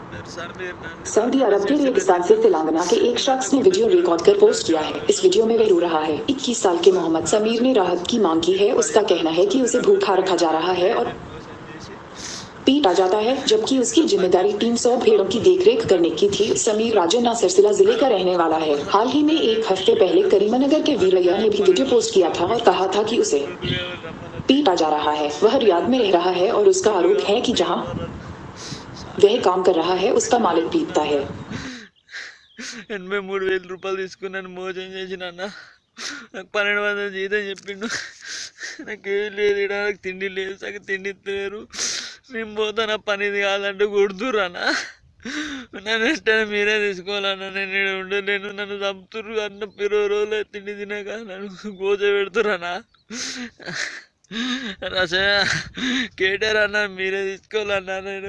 పేరు సమీర్ నన్ను सऊदी अरब के रेगिस्तान से तेलंगाना के एक शख्स ने वीडियो रिकॉर्ड कर पोस्ट किया है इस वीडियो में वह रो रहा है 21 साल के मोहम्मद समीर ने राहत की मांग की है उसका कहना है कि उसे भूखा रखा जा रहा है और మోసం చేసి पीटा जाता है जबकि उसकी जिम्मेदारी 300 भेड़ों की देखरेख करने की थी समीर राजन्ना सिरसिला जिले का रहने वाला है हाल ही में एक हफ्ते पहले करीमनगर के वीरैया ने भी वीडियो पोस्ट किया था और कहा था कि उसे రమ్మన్నారు पीटा जा रहा है वह रियाद में रह रहा है और उसका आरोप है कि जहां वह काम कर रहा है उसका मालिक पीटता है ఎనభై మూడు వేల రూపాయలు తీసుకున్నాను మోసం చేసిన అన్న నాకు పన్నెండు వందల జీతం చెప్పిండు నాకు ఏం లేదు ఈడ నాకు తిండి లేదు సగం తిండి ఇస్తలేరు నేను పోతా నా పని కాదంటే కొడుతురానా నన్ను వెంటనే మీరే తీసుకోవాలన్నా నేను ఈడ ఉండలేను నన్ను చంపుతుర్రు అన్న ఇరవై రోజులు తిండి తినక నన్ను గోజ పెడుతురానా రసయ కేటారు అన్న మీరే తీసుకోవాలన్నా నేను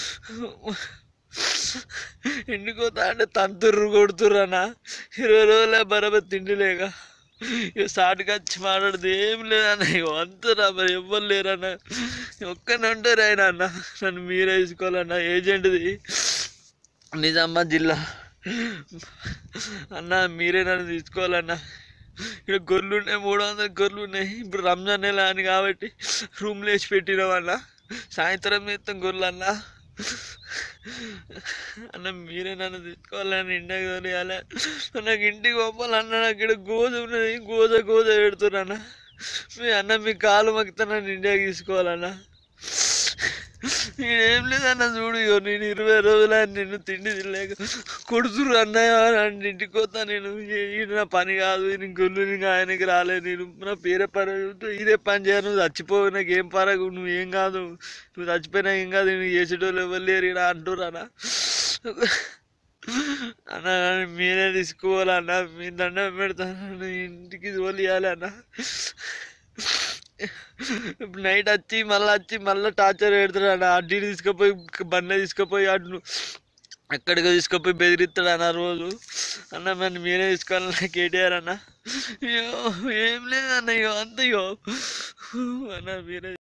ఇంటికి పోతా అంటే తంతుర్రు కొడుతుర్రనా ఇరవై రోజులే బరాబర్ తిండి లేక ఇక సాటుగా వచ్చి మాట్లాడితే ఏం లేదన్న ఇక అంతరా మరి ఎవ్వరు లేరన్న ఒక్కనే ఉంటారు ఆయన అన్న నన్ను మీరే తీసుకోవాలన్న ఏజెంట్ది నిజామాబాద్ జిల్లా అన్న మీరే నన్ను తీసుకోవాలన్న ఇక్కడ గొర్రెలు ఉన్నాయి మూడు వందల గొర్రెలు ఉన్నాయి ఇప్పుడు రంజాన్ నెల అని కాబట్టి రూమ్లో వేసి పెట్టినామన్న సాయంత్రం చేస్తాం గొర్రెలు అన్న అన్న మీరే నన్ను తీసుకోవాలని ఇంటికి తోలియాలి నాకు ఇంటికి పంపాలన్న నాకు ఇక్కడ గోజ ఉన్నది గోజ గోజ పెడుతున్నా మీ అన్న మీ కాలు మగ్గుతా నన్ను ఇండియాకి తీసుకోవాలన్న నేనేం లేదన్న చూడు ఇగో నేను ఇరవై రోజులు నిన్ను తిండి తినలేక కొడుతురు అన్నయ్య అని ఇంటికి పోతా నేను ఏ- ఇది నా పని కాదు నేను గొల్లు ఇంకా ఆయనకి రాలే నేను నా పేరే పని ఇదే పని చేయను నువ్వు చచ్చిపోవు నాకు ఏం పరగు నువ్వు ఏం కాదు నువ్వు చచ్చిపోయినా ఏం కాదు నేను చేసేటోళ్ళు ఎవరు లేరు ఇలా అంటురానా అన్న నన్ను మీరే తీసుకోవాలన్న మీ దండం పెడతాను ఇంటికి తోలియాలి అన్న ఇప్పుడు నైట్ వచ్చి మళ్ళీ వచ్చి మళ్ళీ టార్చర్ పెడతాడు అన్న అడ్డీ తీసుకుపోయి బండి తీసుకుపోయి అటు ఎక్కడికో తీసుకుపోయి బెదిరిస్తాడు అన్న రోజు అన్న మరి మీరే తీసుకోవాలన్న కేటీఆర్ అన్న అయ్యో ఏం లేదన్న ఇగో అంత ఇగో అన్న మీరే